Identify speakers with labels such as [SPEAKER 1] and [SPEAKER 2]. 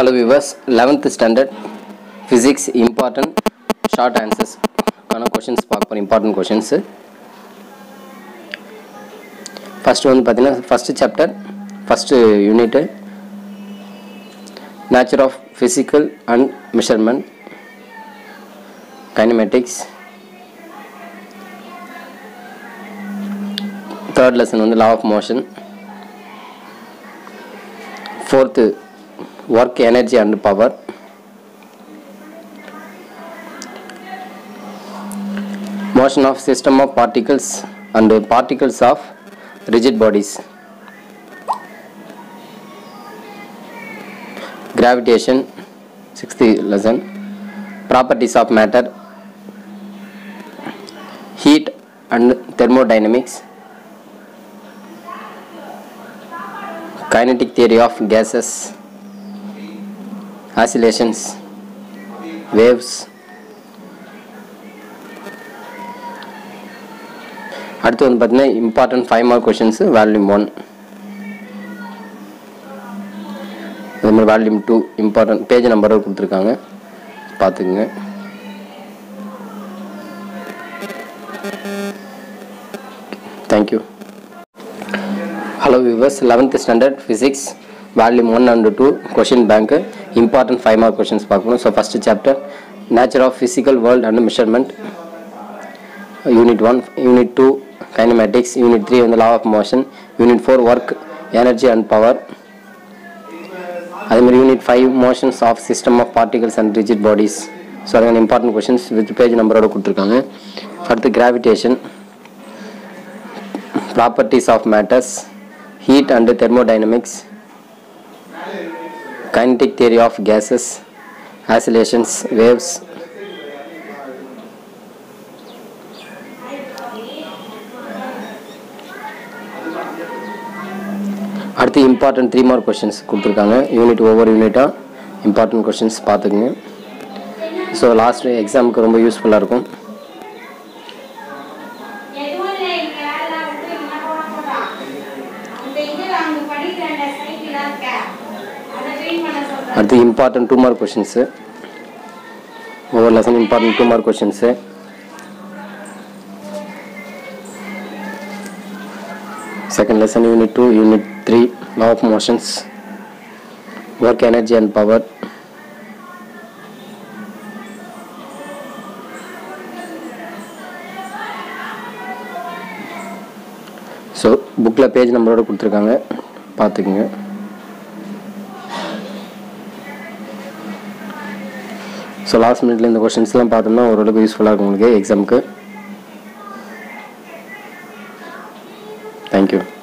[SPEAKER 1] Hello viewers, 11th standard physics important short answers கான questions பார்க்க போகிறோம் important questions ஃபஸ்ட்டு வந்து பார்த்தீங்கன்னா first chapter first unit nature of physical and measurement kinematics third lesson வந்து law of motion fourth work energy and power motion of system of particles and particles of rigid bodies gravitation sixth lesson properties of matter heat and thermodynamics kinetic theory of gases oscillations waves அடுத்து வந்து பார்த்தீங்கன்னா important five mark questions volume one அதே மாதிரி volume two important page நம்பரும் கொடுத்துருக்காங்க பார்த்துக்குங்க thank you hello viewers eleventh standard physics volume one and two question bank important five mark questions பார்க்கணும் so first chapter nature of physical world and measurement unit one unit two kinematics unit three வந்து law of motion unit four work energy and power அதேமாதிரி unit five motions of system of particles and rigid bodies so அதுக்கான important questions with page நம்பரோட கொடுத்துருக்காங்க அடுத்து gravitation properties of matters heat and thermodynamics kinetic theory of gases oscillations waves அடுத்து important three mark questions கொடுத்துருக்காங்க unit ஒவ்வொரு யூனிட்டாக important questions பார்த்துக்குங்க so last எக்ஸாமுக்கு ரொம்ப யூஸ்ஃபுல்லாக இருக்கும்
[SPEAKER 2] எதுவும் இல்லை இங்க வேலைலாம் விட்டு என்ன போட போறோம் அந்த இது அவங்க படிக்கிற அந்த சைக்கிளாக இருக்க அதை க்ளீன் பண்ண சொல்றேன்
[SPEAKER 1] அடுத்து இம்பார்ட்டன்ட் டூ மார்க் கொஷின்ஸு ஒவ்வொரு lesson important two mark questions second lesson unit 2 unit 3 law of motions work energy and power so புக்கில் பேஜ் நம்பரோட கொடுத்துருக்காங்க பார்த்துக்குங்க ஸோ லாஸ்ட் மினிட்ல இந்த கொஷின்ஸ்லாம் பார்த்தோம்னா ஓரளவுக்கு யூஸ்ஃபுல்லாக இருக்கும் உங்களுக்கு எக்ஸாமுக்கு தேங்க்யூ